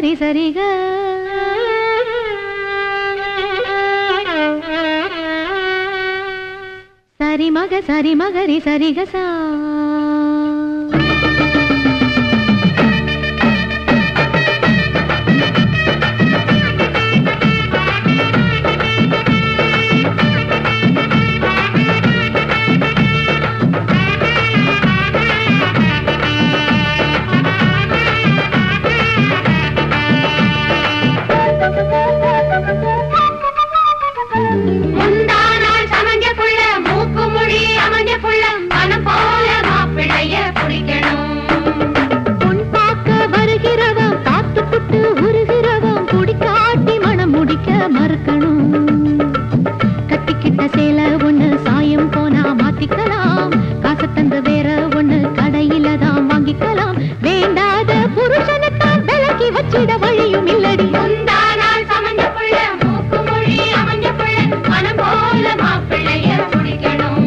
மகரி சரிக சரி மக சரி மகரி சரிக சா முந்தானால் சமஞ்ச புள்ள மூக்கு மொழி அமைஞ்ச புள்ள மனம் போல மாப்பிளைய பிடிக்கணும் பொன் பார்க்க வருகிறவன் பார்த்து புட்டு உருகிறவன் குடிக்காட்டி மனம் முடிக்க மறுக்கணும் கட்டிக்கிட்ட சேலை ஒண்ணு சாயம் போனா மாத்திக்கலாம் காசு தந்து வேற ஒண்ணு கடையில தான் வாங்கிக்கலாம் வேண்டாத புருஷனைத்தான் விலக்கி வச்சிட வழியும் இல்லடி முந்தானால் சமஞ்ச புள்ள மூக்கு மொழி அமைஞ்ச புள்ள மனம் போல மாப்பிளைய பிடிக்கணும்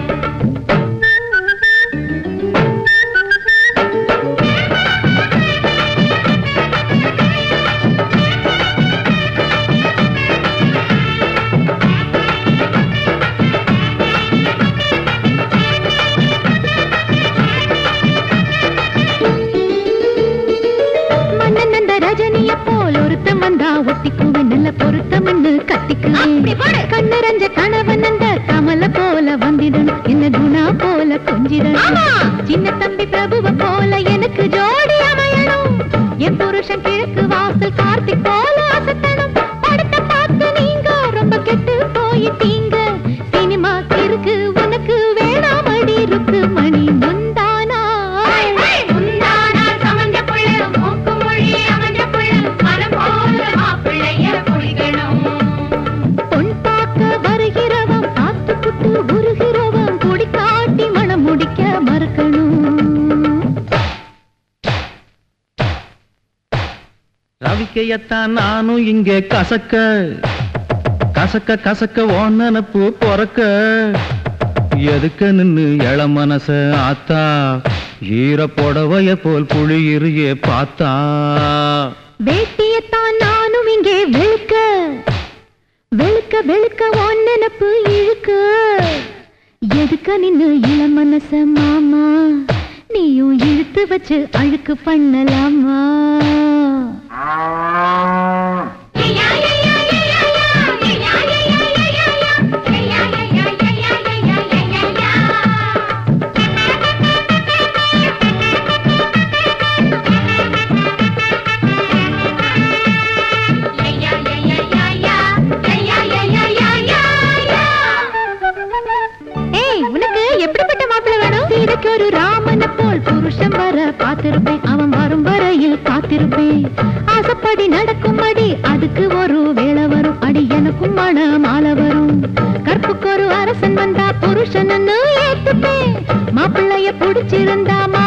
மன்னன் அந்த ரஜினிய போல் ஒருத்தன் வந்தா ஒட்டிக்குவேன் நல்ல பொருத்தம்னு கட்டிக்குவேன் கண்ணரஞ்ச கணவன் அந்த கமல போல வந்திடணும் என்ன குணா போல கொஞ்சிடணும் சின்ன தம்பி பிரபுவ போல எனக்கு ஜோடி அமையணும் என் புருஷன் கிழக்கு வாசல் கார்த்திக் போல அசத்தணும் படத்தை பார்த்து நீங்க ரொம்ப கெட்டு போயிட்டீங்க சினிமா இருக்கு உனக்கு வேணாமடி இருக்கு மணி முந்தானா முந்தானால் சமஞ்ச புள்ள மூக்கு மொழி அமைஞ்ச புள்ள மனம் போல மாப்பிளைய பிடிக்கணும் பொன் பார்க்க வருகிறவன் பார்த்து புட்டு உருகிறவன் குடி காட்டி மனம் முடிக்க மறுக்கணும் ரவிக்கையத்தான் நானும் இங்கே கசக்க கசக்க கசக்க ஓ நினப்பு பொறக்க எதுக்க நின்னு இள மனச ஆத்தா ஈர புடவைய போல் புளியிறியே பார்த்தா வேட்டியத்தான் நானும் இங்கே வெளுக்க வெளுக்க வெளுக்க உன் நினப்பு இழுக்க எதுக்க நின்னு இள மனச மாமா நீயும் இழுத்து வச்சு அழுக்கு பண்ணலாமா ஏய் உனக்கு எப்படிப்பட்ட மாப்பிள்ளை வேணும் சீதைக்கு ஒரு ராமனை போல் புருஷன் வர காத்திருப்பேன் அவன் வரும் வரையில் காத்திருப்பேன் ஆசைப்படி நடக்கும்படி அதுக்கு ஒரு வேலை வரும் அடி எனக்கும் மன மாலை வரும் கற்புக்கு ஒரு அரசன் வந்தா புருஷன்னு ஏத்துப்பேன் மாப்பிள்ளைய புடிச்சிருந்தா